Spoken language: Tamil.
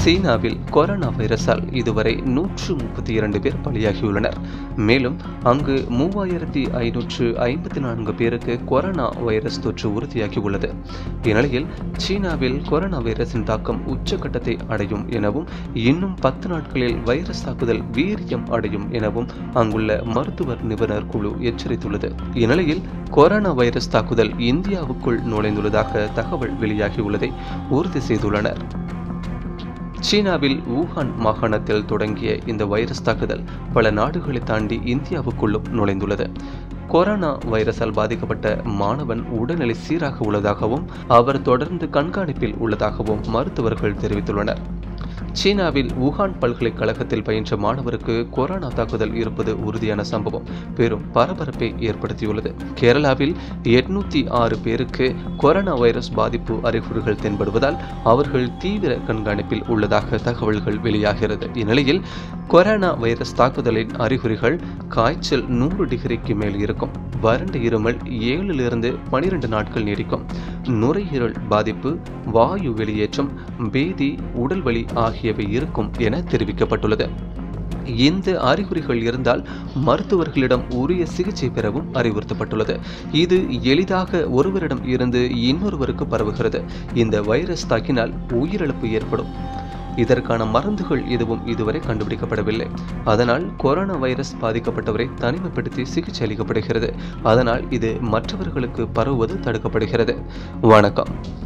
சீனாவில் கொரோனா வைரஸால் இதுவரை நூற்று முப்பத்தி இரண்டு பேர் பலியாகியுள்ளனர் மேலும் அங்கு மூவாயிரத்தி ஐநூற்று ஐம்பத்தி நான்கு பேருக்கு கொரோனா வைரஸ் தொற்று உறுதியாகியுள்ளது இந்நிலையில் சீனாவில் கொரோனா வைரஸின் தாக்கம் உச்சக்கட்டத்தை அடையும் எனவும் இன்னும் பத்து நாட்களில் வைரஸ் தாக்குதல் வீரியம் அடையும் எனவும் அங்குள்ள மருத்துவர் நிபுணர் குழு எச்சரித்துள்ளது இந்நிலையில் கொரோனா வைரஸ் தாக்குதல் இந்தியாவுக்குள் நுழைந்துள்ளதாக தகவல் வெளியாகியுள்ளதை உறுதி செய்துள்ளனர் சீனாவில் வூஹான் மாகாணத்தில் தொடங்கிய இந்த வைரஸ் தாக்குதல் பல நாடுகளை தாண்டி இந்தியாவுக்குள்ளும் நுழைந்துள்ளது கொரோனா வைரஸால் பாதிக்கப்பட்ட மாணவன் உடல்நிலை சீராக உள்ளதாகவும் அவர் தொடர்ந்து கண்காணிப்பில் உள்ளதாகவும் மருத்துவர்கள் தெரிவித்துள்ளனர் சீனாவில் வுகான் பல்கலைக்கழகத்தில் பயின்ற மாணவருக்கு கொரோனா தாக்குதல் இருப்பது உறுதியான சம்பவம் பெரும் பரபரப்பை ஏற்படுத்தியுள்ளது கேரளாவில் எட்நூத்தி ஆறு பேருக்கு கொரோனா வைரஸ் பாதிப்பு அறிகுறிகள் தென்படுவதால் அவர்கள் தீவிர கண்காணிப்பில் உள்ளதாக தகவல்கள் வெளியாகிறது இந்நிலையில் கொரோனா வைரஸ் தாக்குதலின் அறிகுறிகள் காய்ச்சல் நூறு டிகிரிக்கு மேல் இருக்கும் வறண்ட இருமல் ஏழிலிருந்து பனிரெண்டு நாட்கள் நீடிக்கும் நுரையீரல் பாதிப்பு வாயு வெளியேற்றம் பேதி உடல்வலி ஆகியவை இருக்கும் என தெரிவிக்கப்பட்டுள்ளது இந்த அறிகுறிகள் இருந்தால் மருத்துவர்களிடம் உரிய சிகிச்சை பெறவும் அறிவுறுத்தப்பட்டுள்ளது இது எளிதாக ஒருவரிடம் இருந்து இன்னொருவருக்கு பரவுகிறது இந்த வைரஸ் தாக்கினால் உயிரிழப்பு ஏற்படும் இதற்கான மருந்துகள் எதுவும் இதுவரை கண்டுபிடிக்கப்படவில்லை அதனால் கொரோனா வைரஸ் பாதிக்கப்பட்டவரை தனிமைப்படுத்தி சிகிச்சை அளிக்கப்படுகிறது அதனால் இது மற்றவர்களுக்கு பரவுவது தடுக்கப்படுகிறது வணக்கம்